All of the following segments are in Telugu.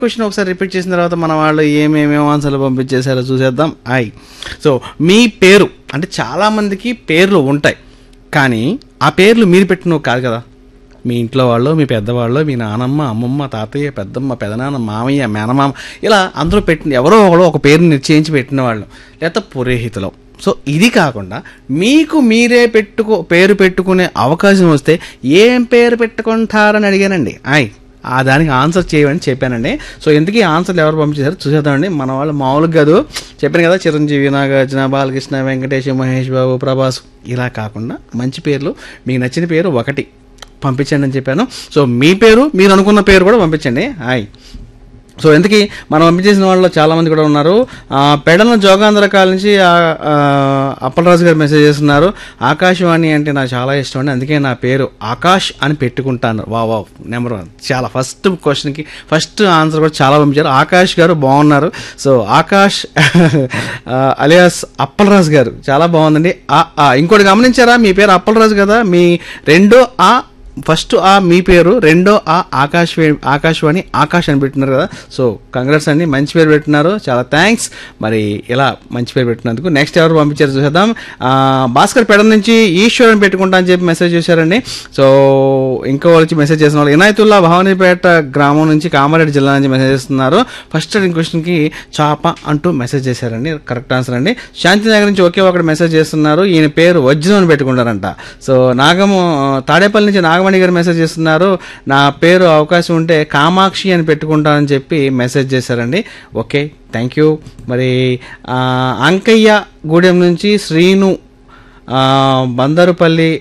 క్వశ్చన్ ఒకసారి రిపీట్ చేసిన తర్వాత మన వాళ్ళు ఏమేమి ఆన్సర్లు పంపించేశారో చూసేద్దాం ఐ సో మీ పేరు అంటే చాలా మందికి పేర్లు ఉంటాయి కానీ ఆ పేర్లు మీరు పెట్టినవి కాదు కదా మీ ఇంట్లో వాళ్ళు మీ పెద్దవాళ్ళు మీ నానమ్మ అమ్మమ్మ తాతయ్య పెద్దమ్మ పెదనాన్న మామయ్య మేనమామ ఇలా అందరూ పెట్టిన ఎవరో ఒకరు ఒక పేరు నిశ్చయించి పెట్టిన వాళ్ళు లేకపోతే పురోహితులు సో ఇది కాకుండా మీకు మీరే పెట్టుకో పేరు పెట్టుకునే అవకాశం వస్తే ఏం పేరు పెట్టుకుంటారని అడిగానండి ఆయ్ ఆ దానికి ఆన్సర్ చేయమని చెప్పానండి సో ఎందుకు ఈ ఆన్సర్లు ఎవరు పంపించారు చూసేద్దామండి మన వాళ్ళు మామూలుగా కాదు చెప్పాను కదా చిరంజీవి నాగార్జున బాలకృష్ణ వెంకటేష్ మహేష్ బాబు ప్రభాస్ ఇలా కాకుండా మంచి పేర్లు మీకు నచ్చిన పేరు ఒకటి పంపించండి అని చెప్పాను సో మీ పేరు మీరు అనుకున్న పేరు కూడా పంపించండి హాయ్ సో ఎందుకు మనం పంపించేసిన వాళ్ళలో చాలా మంది కూడా ఉన్నారు ఆ, పెడన జోగాంధ్ర కాల నుంచి ఆ, ఆ, అప్పలరాజు గారు మెసేజ్ చేస్తున్నారు ఆకాశవాణి అంటే నాకు చాలా ఇష్టం అండి అందుకే నా పేరు ఆకాష్ అని పెట్టుకుంటాను వా వా నెంబర్ వన్ చాలా ఫస్ట్ క్వశ్చన్కి ఫస్ట్ ఆన్సర్ కూడా చాలా పంపించారు ఆకాష్ గారు బాగున్నారు సో ఆకాష్ అలియాస్ అప్పలరాజు గారు చాలా బాగుందండి ఆ, ఆ, ఇంకోటి గమనించారా మీ పేరు అప్పలరాజు కదా మీ రెండో ఆ ఫస్ట్ ఆ మీ పేరు రెండో ఆ ఆకాశ్ ఆకాశవాణి ఆకాష్ అని పెట్టినారు కదా సో కంగ్రాట్స్ అండి మంచి పేరు పెట్టినారు చాలా థ్యాంక్స్ మరి ఇలా మంచి పేరు పెట్టినందుకు నెక్స్ట్ ఎవరు పంపించారు చూసేద్దాం ఆ, భాస్కర్ పెడ నుంచి ఈశ్వర్ అని పెట్టుకుంటా అని చెప్పి మెసేజ్ చేశారండి సో ఇంకో వచ్చి మెసేజ్ చేసిన వాళ్ళు ఇనాయతుల్లా భవానీపేట గ్రామం నుంచి కామారెడ్డి జిల్లా నుంచి మెసేజ్ చేస్తున్నారు ఫస్ట్ క్వశ్చన్కి చాప అంటూ మెసేజ్ చేశారండి కరెక్ట్ ఆన్సర్ అండి శాంతినగర్ నుంచి ఒకే ఒకటి మెసేజ్ చేస్తున్నారు ఈయన పేరు వజ్రం అని పెట్టుకుంటారంట సో నాగము తాడేపల్లి నుంచి నాగమణి గారు మెసేజ్ చేస్తున్నారు నా పేరు అవకాశం ఉంటే కామాక్షి అని పెట్టుకుంటానని చెప్పి మెసేజ్ చేశారండి ఓకే థ్యాంక్ యూ మరి ఆ, అంకయ్య గూడెం నుంచి శ్రీను ఆ, బందరుపల్లి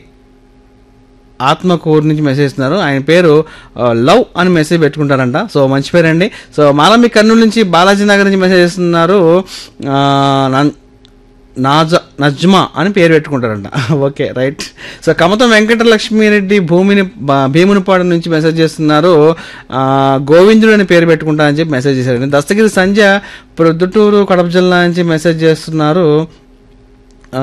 ఆత్మకూరు నుంచి మెసేజ్ ఇస్తున్నారు ఆయన పేరు ఆ, లవ్ అని మెసేజ్ పెట్టుకుంటారంట సో మంచి పేరండి సో మాలమి కర్నూలు నుంచి బాలాజీ నగర్ నుంచి మెసేజ్ ఇస్తున్నారు ఆ, నన్- నాజ నజ్మా అని పేరు పెట్టుకుంటారంట okay right so Kamatham Venkatalakshmireddy భూమిని బ- భీమునిపాడు నుంచి మెసేజ్ చేస్తున్నారు ఆ, గోవిందుడు అని పేరు పెట్టుకుంటారని చెప్పి మెసేజ్ చేశారండి దస్తగిరి సంధ్య ప్రొద్దుటూరు కడప జిల్లా నుంచి మెసేజ్ చేస్తున్నారు ఆ,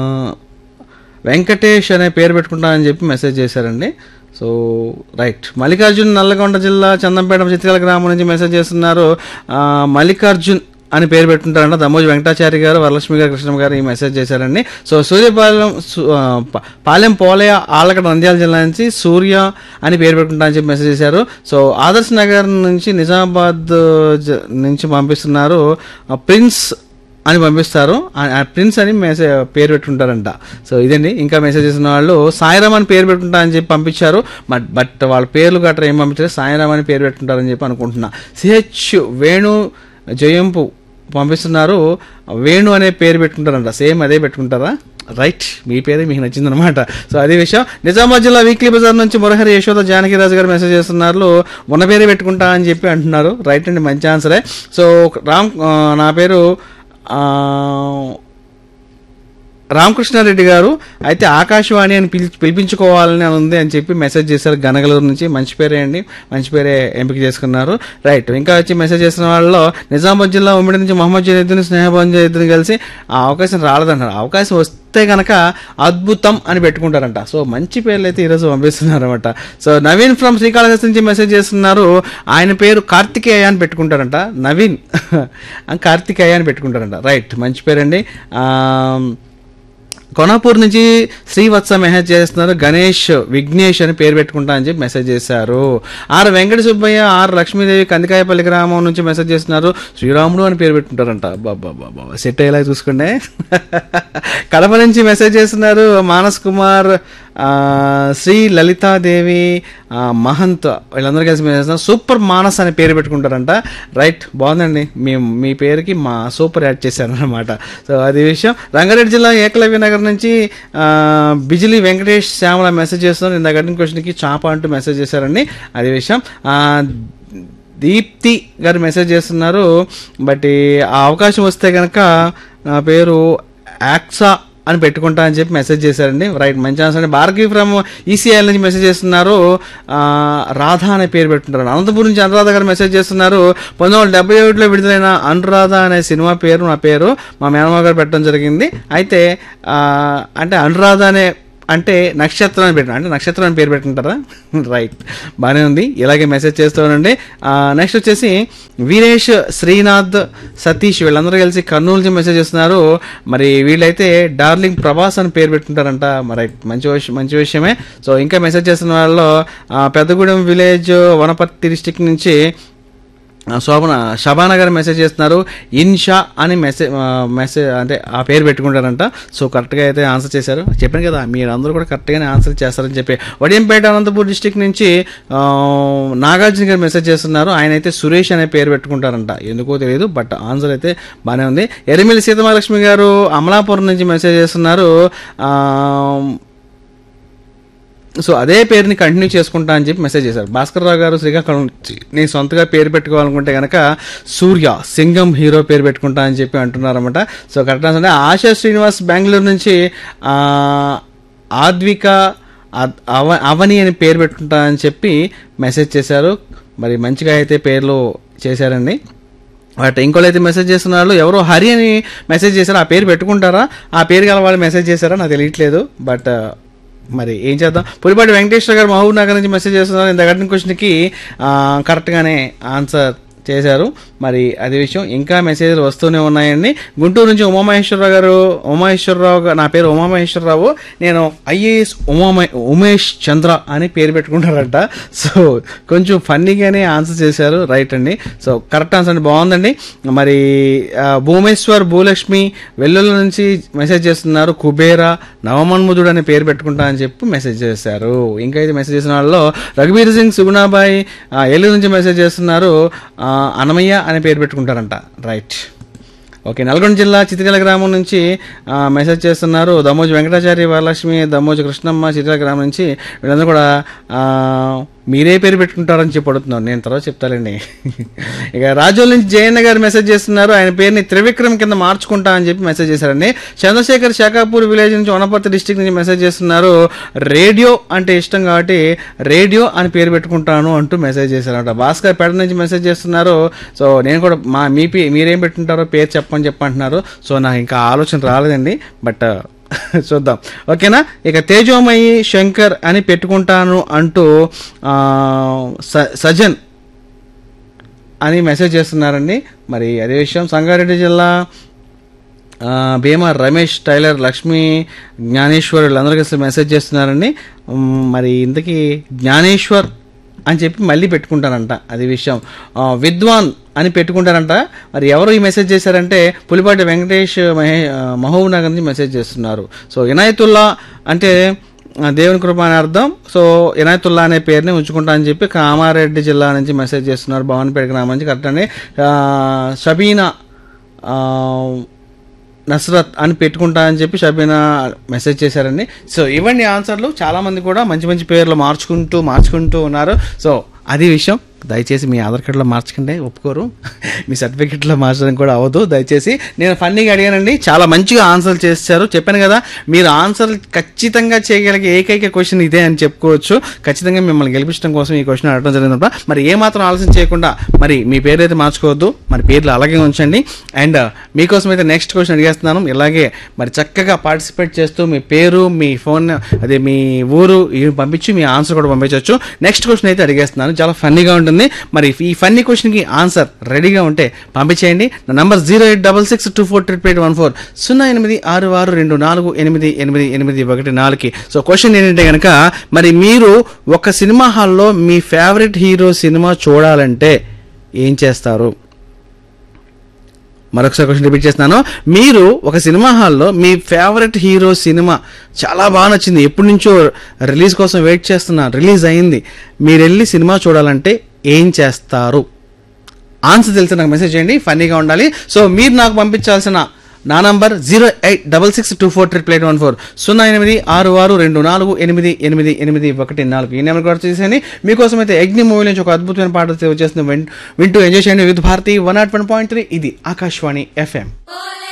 వెంకటేష్ అనే పేరు పెట్టుకుంటానని చెప్పి మెసేజ్ చేశారండి సో రైట్ మల్లికార్జున్ నల్లగొండ జిల్లా చందంపేట చిత్రాల గ్రామం నుంచి మెసేజ్ చేస్తున్నారు ఆ, మల్లికార్జున్ అని పేరు పెట్టుకుంటారంట దమ్మోజి వెంకటాచారి గారు వరలక్ష్మి గారు కృష్ణ గారు ఈ మెసేజ్ చేశారండి సో సూర్యపాలెం సు- ఆ, ప- పాలెం పోలయ ఆలకడ నంద్యాల జిల్లా నుంచి సూర్య అని పేరు పెట్టుకుంటారని చెప్పి మెసేజ్ చేశారు సో ఆదర్శ్ నగర్ నుంచి నిజామాబాద్ జ- నుంచి పంపిస్తున్నారు ఆ, ప్రిన్స్ అని పంపిస్తారు ఆ- ఆ ప్రిన్స్ అని మెసేజ్ పేరు పెట్టుకుంటారంట సో ఇదండి ఇంకా మెసేజ్ చేసిన వాళ్ళు సాయిరామ్ అని పేరు పెట్టుకుంటా అని చెప్పి పంపించారు బట్ బట్ వాళ్ళ పేర్లు గట్రా ఏం పంపించారు సాయిరామ్ అని పేరు పెట్టుకుంటారని చెప్పి అనుకుంటున్నా సిహెచ్ వేణు జయంపు పంపిస్తున్నారు వేణు అనే పేరు పెట్టుకుంటారంట సేమ్ అదే పెట్టుకుంటారా రైట్ మీ పేరే మీకు నచ్చిందనమాట సో అదే విషయం నిజామాబాద్ జిల్లా వీక్లీ బజార్ నుంచి మురహరి యశోద జానకిరాజు గారు మెసేజ్ చేస్తున్నారు ఉన్న పేరే పెట్టుకుంటా అని చెప్పి అంటున్నారు రైట్ అండి మంచి ఆన్సరే సో రామ్ ఆ, నా పేరు ఆ, రామకృష్ణారెడ్డి గారు అయితే ఆకాశవాణి అని పిలి పిలిపించుకోవాలని అని ఉంది అని చెప్పి మెసేజ్ చేశారు గనగలూరు నుంచి మంచి పేరే అండి మంచి పేరే ఎంపిక చేసుకున్నారు రైట్ ఇంకా వచ్చి మెసేజ్ చేసిన వాళ్ళలో నిజామాబాద్ జిల్లా ఉమ్మడి నుంచి మహమ్మద్ జనీద్ని స్నేహభవన్ జనీద్ని కలిసి ఆ అవకాశం రాలేదంటారు అవకాశం వస్తే గనక అద్భుతం అని పెట్టుకుంటారంట సో మంచి పేర్లు అయితే ఈరోజు పంపిస్తున్నారు అనమాట సో నవీన్ ఫ్రమ్ శ్రీకాళహస్తి నుంచి మెసేజ్ చేస్తున్నారు ఆయన పేరు కార్తికేయ అని పెట్టుకుంటారంట నవీన్ కార్తికేయ అని పెట్టుకుంటారంట రైట్ మంచి పేరండి ఆ, కొనాపూర్ నుంచి శ్రీవత్స మెసేజ్ చేస్తున్నారు గణేష్ విఘ్నేష్ అని పేరు పెట్టుకుంటా అని చెప్పి మెసేజ్ చేశారు ఆర్ వెంకట సుబ్బయ్య ఆర్ లక్ష్మీదేవి కందికాయపల్లి గ్రామం నుంచి మెసేజ్ చేస్తున్నారు శ్రీరాముడు అని పేరు పెట్టుకుంటారంట బాబా బాబా సెట్ అయ్యేలా చూసుకోండి కడప నుంచి మెసేజ్ చేస్తున్నారు మానస్ కుమార్ ఆ, శ్రీ లలితాదేవి ఆ, మహంత్ వీళ్ళందరూ కలిసి మెసేజ్ చేస్తున్నారు సూపర్ మానస్ అని పేరు పెట్టుకుంటారంట రైట్ బాగుందండి మీ మీ పేరుకి మా సూపర్ యాడ్ చేశారు అనమాట సో అది విషయం రంగారెడ్డి జిల్లా ఏకలవ్య నగర్ నుంచి ఆ, బిజిలీ వెంకటేష్ శ్యామల మెసేజ్ చేస్తున్నారు ఇందాక అడిగిన క్వశ్చన్కి చాప అంటూ మెసేజ్ చేశారండి అది విషయం ఆ, దీప్తి గారు మెసేజ్ చేస్తున్నారు బట్ ఈ ఆ అవకాశం వస్తే కనుక నా పేరు యాక్సా అని పెట్టుకుంటా అని చెప్పి మెసేజ్ చేశారండి రైట్ మంచి ఆన్సర్ అండి భార్గవి ఫ్రమ్ ఈసీఐఎల్ నుంచి మెసేజ్ చేస్తున్నారు ఆ, రాధా అనే పేరు పెట్టుకుంటారు అనంతపురం నుంచి అనురాధ గారు మెసేజ్ చేస్తున్నారు పంతొమ్మిది వందల డెబ్బై ఒకటిలో విడుదలైన అనురాధ అనే సినిమా పేరు నా పేరు మా మేనమ్మ గారు పెట్టడం జరిగింది అయితే ఆ, అంటే అనురాధ అనే అంటే నక్షత్రం అని పెట్టిన అంటే నక్షత్రం అని పేరు పెట్టుకుంటారా రైట్ బాగానే ఉంది ఇలాగే మెసేజ్ చేస్తూ ఉండండి నెక్స్ట్ వచ్చేసి వీరేష్ శ్రీనాథ్ సతీష్ వీళ్ళందరూ కలిసి కర్నూలు నుంచి మెసేజ్ చేస్తున్నారు మరి వీళ్ళైతే డార్లింగ్ ప్రభాస్ అని పేరు పెట్టుకుంటారంట మరి మంచి విషయం మంచి విషయమే సో ఇంకా మెసేజ్ చేస్తున్న వాళ్ళలో ఆ, పెద్దగూడెం విలేజ్ వనపర్తి డిస్టిక్ నుంచి ఆ, శోభన షబానా గారు మెసేజ్ చేస్తున్నారు ఇన్షా అని మెసేజ్ మెసేజ్ అంటే ఆ పేరు పెట్టుకుంటారంట సో కరెక్ట్గా అయితే ఆన్సర్ చేశారు చెప్పాను కదా మీరు అందరూ కూడా కరెక్ట్గానే ఆన్సర్ చేస్తారని చెప్పి వడియంపేట అనంతపూర్ డిస్టిక్ నుంచి ఆ, నాగార్జున గారు మెసేజ్ చేస్తున్నారు ఆయన అయితే సురేష్ అనే పేరు పెట్టుకుంటారంట ఎందుకో తెలియదు బట్ ఆన్సర్ అయితే బాగానే ఉంది ఎరిమిలి సీతమహాలక్ష్మి గారు అమలాపురం నుంచి మెసేజ్ చేస్తున్నారు ఆ, సో అదే పేరుని కంటిన్యూ చేసుకుంటా అని చెప్పి మెసేజ్ చేశారు భాస్కర్ రావు గారు శ్రీకాకుళం నుంచి నేను సొంతగా పేరు పెట్టుకోవాలనుకుంటే కనుక సూర్య సింగం హీరో పేరు పెట్టుకుంటా అని చెప్పి అంటున్నారన్నమాట సో కరెక్ట్ ఆన్సర్ అంటే ఆశా శ్రీనివాస్ బెంగళూరు నుంచి ఆ, ఆద్విక అద్- అవ అవని అని పేరు పెట్టుకుంటా అని చెప్పి మెసేజ్ చేశారు మరి మంచిగా అయితే పేర్లు చేశారండి బట్ ఇంకోళ్ళు అయితే మెసేజ్ చేస్తున్న వాళ్ళు ఎవరో హరి అని మెసేజ్ చేశారు ఆ పేరు పెట్టుకుంటారా ఆ పేరు గల వాళ్ళు మెసేజ్ చేశారా నాకు తెలియట్లేదు బట్ మరి ఏం చేద్దాం పులిపాటి వెంకటేశ్వర గారు మహబూబ్ నగర్ నుంచి మెసేజ్ చేస్తున్నారు ఇంత కట్టిన క్వశ్చన్కి కరెక్ట్గానే ఆన్సర్ చేశారు మరి అదే విషయం ఇంకా మెసేజ్లు వస్తూనే ఉన్నాయండి గుంటూరు నుంచి ఉమామహేశ్వరరావు గారు ఉమామహేశ్వరరావు గా- నా పేరు ఉమామహేశ్వరరావు నేను ఐఏఎస్ ఉమామ ఉమేష్ చంద్ర అని పేరు పెట్టుకుంటారంట సో కొంచెం ఫన్నీగానే ఆన్సర్ చేశారు రైట్ అండి సో కరెక్ట్ ఆన్సర్ అండి బాగుందండి మరి ఆ, భూమేశ్వర్ భూలక్ష్మి వెల్లుల నుంచి మెసేజ్ చేస్తున్నారు కుబేర నవమన్ముదుడు అనే పేరు పెట్టుకుంటా అని చెప్పి మెసేజ్ చేశారు ఇంకా అయితే మెసేజ్ చేసిన వాళ్ళలో రఘువీర్ సింగ్ సుగుణాబాయి ఆ, ఏలూరు నుంచి మెసేజ్ చేస్తున్నారు ఆ, అనమయ్య అనే పేరు పెట్టుకుంటారంట రైట్ ఓకే నల్గొండ జిల్లా చిత్రికల గ్రామం నుంచి ఆ, మెసేజ్ చేస్తున్నారు దమోజు వెంకటాచారి వరలక్ష్మి దమోజు కృష్ణమ్మ చిత్రికల గ్రామం నుంచి వీళ్ళందరూ కూడా ఆ, మీరే పేరు పెట్టుకుంటారని చెప్పి అడుగుతున్నాను నేను తర్వాత చెప్తానండి ఇక రాజోల్ నుంచి జయన్న గారు మెసేజ్ చేస్తున్నారు ఆయన పేరుని త్రివిక్రమ్ కింద మార్చుకుంటా అని చెప్పి మెసేజ్ చేశారండి చంద్రశేఖర్ శాఖాపూర్ విలేజ్ నుంచి వనపర్తి డిస్టిక్ నుంచి మెసేజ్ చేస్తున్నారు రేడియో అంటే ఇష్టం కాబట్టి రేడియో అని పేరు పెట్టుకుంటాను అంటూ మెసేజ్ చేశారన్నమాట భాస్కర్ పెడ నుంచి మెసేజ్ చేస్తున్నారు సో నేను కూడా మా మీ పే- మీరేం పెట్టుకుంటారో పేరు చెప్పని చెప్పంటున్నారు సో నాకు ఇంకా ఆలోచన రాలేదండి బట్ చూద్దాం ఓకేనా ఇక తేజోమయి శంకర్ అని పెట్టుకుంటాను అంటూ ఆ, స- సజన్ అని మెసేజ్ చేస్తున్నారండి మరి అదే విషయం సంగారెడ్డి జిల్లా ఆ, భీమా రమేష్ టైలర్ లక్ష్మి జ్ఞానేశ్వర్ వీళ్ళందరికీ అసలు మెసేజ్ చేస్తున్నారండి ఉమ్, మరి ఇంతకీ జ్ఞానేశ్వర్ అని చెప్పి మళ్ళీ పెట్టుకుంటారంట అది విషయం ఆ, విద్వాన్ అని పెట్టుకుంటారంట మరి ఎవరు ఈ మెసేజ్ చేశారంటే పులిపాటి వెంకటేష్ మహే ఆ, మహబూబ్ నగర్ నుంచి మెసేజ్ చేస్తున్నారు సో ఇనాయతుల్లా అంటే ఆ, దేవుని కృప అని అర్థం సో ఇనాయతుల్లా అనే పేరుని ఉంచుకుంటా అని చెప్పి కామారెడ్డి జిల్లా నుంచి మెసేజ్ చేస్తున్నారు భవన్పేట గ్రామం నుంచి కరెక్ట్ అండి ఆ, షబీనా ఆ, నస్రత్ అని పెట్టుకుంటా అని చెప్పి షబీనా మెసేజ్ చేశారండి సో ఇవన్నీ ఆన్సర్లు చాలా మంది కూడా మంచి మంచి పేర్లు మార్చుకుంటూ మార్చుకుంటూ ఉన్నారు సో అది విషయం దయచేసి మీ ఆధార్ కార్డులో మార్చకండి ఒప్పుకోరు మీ సర్టిఫికెట్లో మార్చడం కూడా అవ్వదు దయచేసి నేను ఫన్నీగా అడిగానండి చాలా మంచిగా ఆన్సర్లు చేశారు చెప్పాను కదా మీరు ఆన్సర్ ఖచ్చితంగా చేయగలిగే ఏకైక క్వశ్చన్ ఇదే అని చెప్పుకోవచ్చు ఖచ్చితంగా మిమ్మల్ని గెలిపించడం కోసం ఈ క్వశ్చన్ అడగడం జరిగిందన్నమాట మరి ఏమాత్రం ఆలోచన చేయకుండా మరి మీ పేరు అయితే మార్చుకోవద్దు మరి పేర్లు అలాగే ఉంచండి అండ్ మీకోసం అయితే నెక్స్ట్ క్వశ్చన్ అడిగేస్తున్నాను ఇలాగే మరి చక్కగా పార్టిసిపేట్ చేస్తూ మీ పేరు మీ ఫోన్ అదే మీ ఊరు ఇవి పంపించి మీ ఆన్సర్ కూడా పంపించవచ్చు నెక్స్ట్ క్వశ్చన్ అయితే అడిగేస్తున్నాను చాలా ఫన్నీగా ఉంటుంది మరి ఈ ఫన్నీ క్వశ్చన్కి ఆన్సర్ రెడీగా ఉంటే పంపించేయండి నా number zero eight double six two four triple eight one four సున్నా ఎనిమిది ఆరు ఆరు రెండు నాలుగు ఎనిమిది ఎనిమిది ఎనిమిది ఒకటి నాలుగుకి సో క్వశ్చన్ ఏంటంటే కనుక మరి మీరు ఒక సినిమా హాల్లో మీ ఫేవరెట్ హీరో సినిమా చూడాలంటే ఏం చేస్తారు మరొకసారి క్వశ్చన్ రిపీట్ చేస్తున్నాను మీరు ఒక సినిమా హాల్లో మీ ఫేవరెట్ హీరో సినిమా చాలా బాగా నచ్చింది ఎప్పటి నుంచో రిలీజ్ కోసం వెయిట్ చేస్తున్నా రిలీజ్ అయింది మీరు వెళ్ళి సినిమా చూడాలంటే ఏం చేస్తారు ఆన్సర్ తెలిసి నాకు మెసేజ్ చేయండి ఫన్నీగా ఉండాలి సో మీరు నాకు పంపించాల్సిన నా number zero eight double six two four triple eight one four సున్నా ఎనిమిది ఆరు ఆరు రెండు నాలుగు ఎనిమిది ఎనిమిది ఎనిమిది ఒకటి నాలుగు ఈ నెంబర్ కూడా చేసేయండి మీకోసం అయితే యజ్ఞ మూవీ నుంచి ఒక అద్భుతమైన పాట వచ్చేస్తుంది వింటూ ఎంజాయ్ చేయండి with Bharati one naught one point three ఇది ఆకాశవాణి ఎఫ్ఎం